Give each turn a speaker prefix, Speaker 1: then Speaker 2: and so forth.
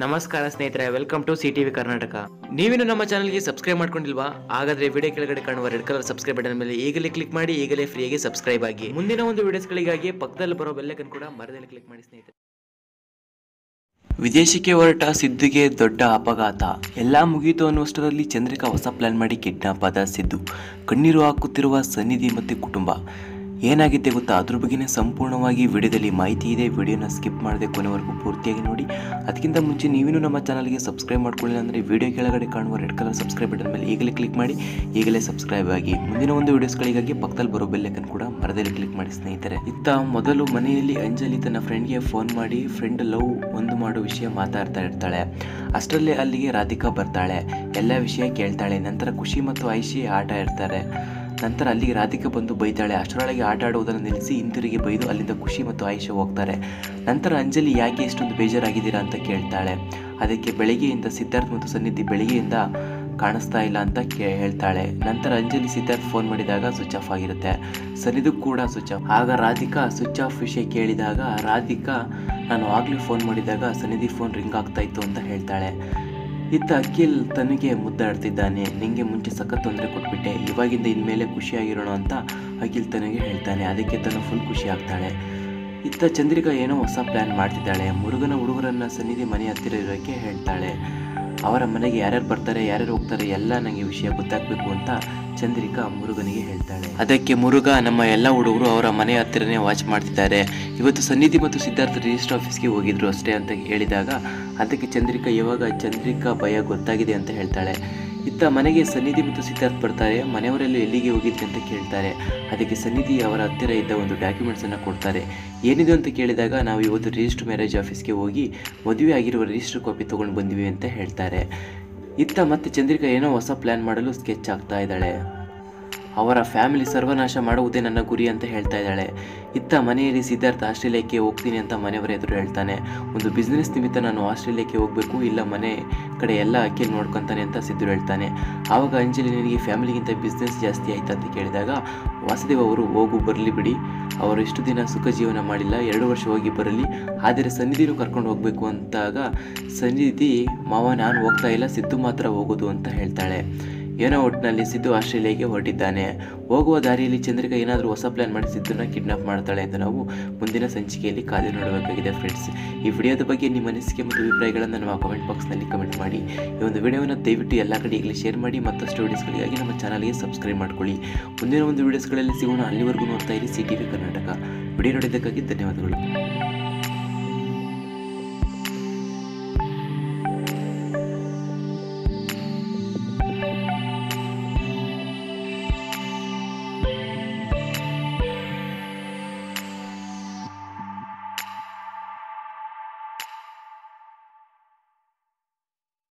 Speaker 1: ನಮಸ್ಕಾರ ಸ್ನೇಹಿತರೆ welcome to C TV Karnataka ನೀವಿನ್ನು ನಮ್ಮ ಚಾನಲ್ಗೆ ಸಬ್ಸ್ಕ್ರೈಬ್ ಮಾಡ್ಕೊಂಡಿಲ್ವಾ ಹಾಗಾದ್ರೆ ವಿಡಿಯೋ ಕೆಳಗಡೆ ಕಾಣುವ ರೆಡ್ ಕಲರ್ ಸಬ್ಸ್ಕ್ರೈಬ್ ಬಟನ್ ಮೇಲೆ ಈಗಲೇ ಕ್ಲಿಕ್ ಮಾಡಿ ಈಗಲೇ ಫ್ರೀಯಾಗಿ ಸಬ್ಸ್ಕ್ರೈಬ್ ಆಗಿ ಮುಂದಿನ ಒಂದು ವಿಡಿಯೋಸ್ಗಳಿಗಾಗಿ ಪಕ್ಕದಲ್ಲಿ ಬರೋ ಬೆಲ್ಲೈಕನ್ ಕೂಡ ಮರದಲ್ಲಿ ಕ್ಲಿಕ್ ಮಾಡಿ ಸ್ನೇಹಿತರೆ ವಿದೇಶಕ್ಕೆ ಹೊರಟ ಸಿದ್ದುಗೆ ದೊಡ್ಡ ಅಪಘಾತ ಎಲ್ಲ ಮುಗಿಯಿತು ಅನ್ನುವಷ್ಟರಲ್ಲಿ ಚಂದ್ರಿಕಾ ಹೊಸ ಪ್ಲಾನ್ ಮಾಡಿ ಕಿಡ್ನಾಪ್ ಆದ ಸಿದ್ದು ಕಣ್ಣೀರು ಹಾಕುತ್ತಿರುವ ಸನ್ನಿಧಿ ಮತ್ತು ಕುಟುಂಬ ಏನಾಗಿದೆ ಗೊತ್ತಾ ಅದ್ರ ಬಗ್ಗೆನೇ ಸಂಪೂರ್ಣವಾಗಿ ವಿಡಿಯೋದಲ್ಲಿ ಮಾಹಿತಿ ಇದೆ ವಿಡಿಯೋನ ಸ್ಕಿಪ್ ಮಾಡದೆ ಕೊನೆವರೆಗೂ ಪೂರ್ತಿಯಾಗಿ ನೋಡಿ ಅದಕ್ಕಿಂತ ಮುಂಚೆ ನೀವಿನ್ನೂ ನಮ್ಮ ಚಾನಲ್ಗೆ ಸಬ್ಸ್ಕ್ರೈಬ್ ಮಾಡ್ಕೊಳ್ಳಿಲ್ಲ ಅಂದರೆ ವಿಡಿಯೋ ಕೆಳಗಡೆ ಕಾಣುವ ರೆಡ್ ಕಲರ್ ಸಬ್ಸ್ಕ್ರೈಬ್ ಬಟನ್ ಮೇಲೆ ಈಗಲೇ ಕ್ಲಿಕ್ ಮಾಡಿ ಈಗಲೇ ಸಬ್ಸ್ಕ್ರೈಬ್ ಆಗಿ ಮುಂದಿನ ಒಂದು ವಿಡಿಯೋಸ್ಗಳಿಗಾಗಿ ಪಕ್ಕದಲ್ಲಿ ಬರೋ ಬೆಲ್ಲೈಕನ್ ಕೂಡ ಮರದಲ್ಲಿ ಕ್ಲಿಕ್ ಮಾಡಿ ಸ್ನೇಹಿತರೆ ಇತ್ತ ಮೊದಲು ಮನೆಯಲ್ಲಿ ಅಂಜಲಿ ತನ್ನ ಫ್ರೆಂಡ್ಗೆ ಫೋನ್ ಮಾಡಿ ಫ್ರೆಂಡ್ ಲವ್ ಒಂದು ಮಾಡೋ ವಿಷಯ ಮಾತಾಡ್ತಾ ಇರ್ತಾಳೆ ಅಷ್ಟರಲ್ಲೇ ಅಲ್ಲಿಗೆ ರಾಧಿಕಾ ಬರ್ತಾಳೆ ಎಲ್ಲ ವಿಷಯ ಕೇಳ್ತಾಳೆ ನಂತರ ಖುಷಿ ಮತ್ತು ಐಶಿ ಆಟ ಇರ್ತಾರೆ ನಂತರ ಅಲ್ಲಿಗೆ ರಾಧಿಕಾ ಬಂದು ಬೈತಾಳೆ ಅಷ್ಟರೊಳಗೆ ಆಟ ಆಡುವುದನ್ನು ನಿಲ್ಲಿಸಿ ಹಿಂತಿರುಗಿ ಬೈದು ಅಲ್ಲಿಂದ ಖುಷಿ ಮತ್ತು ಆಯುಷ ಹೋಗ್ತಾರೆ ನಂತರ ಅಂಜಲಿ ಯಾಕೆ ಇಷ್ಟೊಂದು ಬೇಜಾರಾಗಿದ್ದೀರಾ ಅಂತ ಕೇಳ್ತಾಳೆ ಅದಕ್ಕೆ ಬೆಳಗ್ಗೆಯಿಂದ ಸಿದ್ಧಾರ್ಥ್ ಮತ್ತು ಸನ್ನಿಧಿ ಬೆಳಗ್ಗೆಯಿಂದ ಕಾಣಿಸ್ತಾ ಇಲ್ಲ ಅಂತ ಕೇ ಹೇಳ್ತಾಳೆ ನಂತರ ಅಂಜಲಿ ಸಿದ್ಧಾರ್ಥ್ ಫೋನ್ ಮಾಡಿದಾಗ ಸ್ವಿಚ್ ಆಫ್ ಆಗಿರುತ್ತೆ ಸನ್ನಿಧು ಕೂಡ ಸ್ವಿಚ್ ಆಫ್ ಆಗ ರಾಧಿಕಾ ಸ್ವಿಚ್ ಆಫ್ ವಿಷಯ ಕೇಳಿದಾಗ ರಾಧಿಕಾ ನಾನು ಆಗಲೇ ಫೋನ್ ಮಾಡಿದಾಗ ಸನ್ನಿಧಿ ಫೋನ್ ರಿಂಗ್ ಆಗ್ತಾ ಇತ್ತು ಅಂತ ಹೇಳ್ತಾಳೆ ಇತ್ತ ಅಖಿಲ್ ತನಗೆ ಮುದ್ದಾಡ್ತಿದ್ದಾನೆ ನಿಂಗೆ ಮುಂಚೆ ಸಖತ್ ತೊಂದರೆ ಕೊಟ್ಬಿಟ್ಟೆ ಇವಾಗಿಂದ ಇನ್ಮೇಲೆ ಖುಷಿಯಾಗಿರೋಣ ಅಂತ ಅಖಿಲ್ ತನಗೆ ಹೇಳ್ತಾನೆ ಅದಕ್ಕೆ ತನ್ನ ಫುಲ್ ಖುಷಿ ಆಗ್ತಾಳೆ ಇತ್ತ ಚಂದ್ರಿಕಾ ಏನೋ ಹೊಸ ಪ್ಲ್ಯಾನ್ ಮಾಡ್ತಿದ್ದಾಳೆ ಮುರುಗನ ಹುಡುಗರನ್ನ ಸನ್ನಿಧಿ ಮನೆ ಹತ್ತಿರ ಇರೋಕ್ಕೆ ಹೇಳ್ತಾಳೆ ಅವರ ಮನೆಗೆ ಯಾರ್ಯಾರು ಬರ್ತಾರೆ ಯಾರ್ಯಾರು ಹೋಗ್ತಾರೆ ಎಲ್ಲ ನನಗೆ ವಿಷಯ ಗೊತ್ತಾಗಬೇಕು ಅಂತ ಚಂದ್ರಿಕಾ ಮುರುಗನಿಗೆ ಹೇಳ್ತಾಳೆ ಅದಕ್ಕೆ ಮುರುಗ ನಮ್ಮ ಎಲ್ಲ ಹುಡುಗರು ಅವರ ಮನೆ ಹತ್ತಿರನೇ ವಾಚ್ ಮಾಡ್ತಿದ್ದಾರೆ ಇವತ್ತು ಸನ್ನಿಧಿ ಮತ್ತು ಸಿದ್ಧಾರ್ಥ ರಿಜಿಸ್ಟರ್ ಆಫೀಸ್ಗೆ ಹೋಗಿದ್ರು ಅಷ್ಟೇ ಅಂತ ಹೇಳಿದಾಗ ಅದಕ್ಕೆ ಚಂದ್ರಿಕಾ ಇವಾಗ ಚಂದ್ರಿಕಾ ಭಯ ಗೊತ್ತಾಗಿದೆ ಅಂತ ಹೇಳ್ತಾಳೆ ಇತ್ತ ಮನೆಗೆ ಸನ್ನಿಧಿ ಮತ್ತು ಸಿದ್ಧಾರ್ಥ್ ಬರ್ತಾರೆ ಮನೆಯವರೆಲ್ಲ ಎಲ್ಲಿಗೆ ಹೋಗಿದ್ರಿ ಅಂತ ಕೇಳ್ತಾರೆ ಅದಕ್ಕೆ ಸನ್ನಿಧಿ ಅವರ ಹತ್ತಿರ ಇದ್ದ ಒಂದು ಡಾಕ್ಯುಮೆಂಟ್ಸನ್ನು ಕೊಡ್ತಾರೆ ಏನಿದೆ ಅಂತ ಕೇಳಿದಾಗ ನಾವು ಇವತ್ತು ರಿಜಿಸ್ಟರ್ ಮ್ಯಾರೇಜ್ ಆಫೀಸ್ಗೆ ಹೋಗಿ ಮದುವೆ ಆಗಿರುವ ರಿಜಿಸ್ಟರ್ ಕಾಪಿ ತೊಗೊಂಡು ಬಂದಿವಿ ಅಂತ ಹೇಳ್ತಾರೆ ಇತ್ತ ಮತ್ತೆ ಚಂದ್ರಿಕಾ ಏನೋ ಹೊಸ ಪ್ಲ್ಯಾನ್ ಮಾಡಲು ಸ್ಕೆಚ್ ಆಗ್ತಾ ಇದ್ದಾಳೆ ಅವರ ಫ್ಯಾಮಿಲಿ ಸರ್ವನಾಶ ಮಾಡುವುದೇ ನನ್ನ ಗುರಿ ಅಂತ ಹೇಳ್ತಾ ಇದ್ದಾಳೆ ಇತ್ತ ಮನೆಯಲ್ಲಿ ಸಿದ್ಧಾರ್ಥ ಆಸ್ಟ್ರೇಲಿಯಾಕ್ಕೆ ಹೋಗ್ತೀನಿ ಅಂತ ಮನೆಯವರ ಎದುರು ಹೇಳ್ತಾನೆ ಒಂದು ಬಿಸ್ನೆಸ್ ನಿಮಿತ್ತ ನಾನು ಆಸ್ಟ್ರೇಲಿಯಾಕ್ಕೆ ಹೋಗಬೇಕು ಇಲ್ಲ ಮನೆ ಕಡೆ ಎಲ್ಲ ಅಕ್ಕಿಯಲ್ಲಿ ನೋಡ್ಕೊತಾನೆ ಅಂತ ಸಿದ್ದು ಹೇಳ್ತಾನೆ ಆವಾಗ ಅಂಜಲಿ ನಿನಗೆ ಫ್ಯಾಮಿಲಿಗಿಂತ ಬಿಸ್ನೆಸ್ ಜಾಸ್ತಿ ಆಯ್ತಾ ಅಂತ ಕೇಳಿದಾಗ ವಾಸುದೇವ್ ಅವರು ಹೋಗು ಬರಲಿ ಬಿಡಿ ಅವರು ಇಷ್ಟು ದಿನ ಸುಖ ಜೀವನ ಮಾಡಿಲ್ಲ ಎರಡು ವರ್ಷ ಹೋಗಿ ಬರಲಿ ಆದರೆ ಸನ್ನಿಧಿನೂ ಕರ್ಕೊಂಡು ಹೋಗಬೇಕು ಅಂತಾಗ ಸನ್ನಿಧಿ ಮಾವ ನಾನು ಹೋಗ್ತಾ ಇಲ್ಲ ಸಿದ್ದು ಮಾತ್ರ ಹೋಗೋದು ಅಂತ ಹೇಳ್ತಾಳೆ ಏನೋ ಒಟ್ಟಿನಲ್ಲಿ ಸಿದ್ದು ಆಸ್ಟ್ರೇಲಿಯಾಗೆ ಹೊರಟಿದ್ದಾನೆ ಹೋಗುವ ದಾರಿಯಲ್ಲಿ ಚಂದ್ರಿಕಾ ಏನಾದರೂ ಹೊಸ ಪ್ಲಾನ್ ಮಾಡಿ ಸಿದ್ದನ್ನ ಕಿಡ್ನಾಪ್ ಮಾಡ್ತಾಳೆ ಎಂದು ನಾವು ಮುಂದಿನ ಸಂಚಿಕೆಯಲ್ಲಿ ಕಾದು ನೋಡಬೇಕಾಗಿದೆ ಫ್ರೆಂಡ್ಸ್ ಈ ವಿಡಿಯೋದ ಬಗ್ಗೆ ನಿಮ್ಮ ಅನಿಸಿಕೆ ಮತ್ತು ಅಭಿಪ್ರಾಯಗಳನ್ನು ನಮ್ಮ ಕಮೆಂಟ್ ಬಾಕ್ಸ್ನಲ್ಲಿ ಕಮೆಂಟ್ ಮಾಡಿ ಈ ಒಂದು ವಿಡಿಯೋವನ್ನು ದಯವಿಟ್ಟು ಎಲ್ಲ ಕಡೆ ಈಗಲೇ ಶೇರ್ ಮಾಡಿ ಮತ್ತಷ್ಟು ವಿಡಿಯೋಸ್ಗಳಿಗಾಗಿ ನಮ್ಮ ಚಾನಲ್ಗೆ ಸಬ್ಸ್ಕ್ರೈಬ್ ಮಾಡ್ಕೊಳ್ಳಿ ಮುಂದಿನ ಒಂದು ವಿಡಿಯೋಸ್ಗಳಲ್ಲಿ ಸಿಗೋಣ ಅಲ್ಲಿವರೆಗೂ ನೋಡ್ತಾ ಇರಿ C T V Karnataka video ನೋಡಿದ್ದಕ್ಕಾಗಿ ಧನ್ಯವಾದಗಳು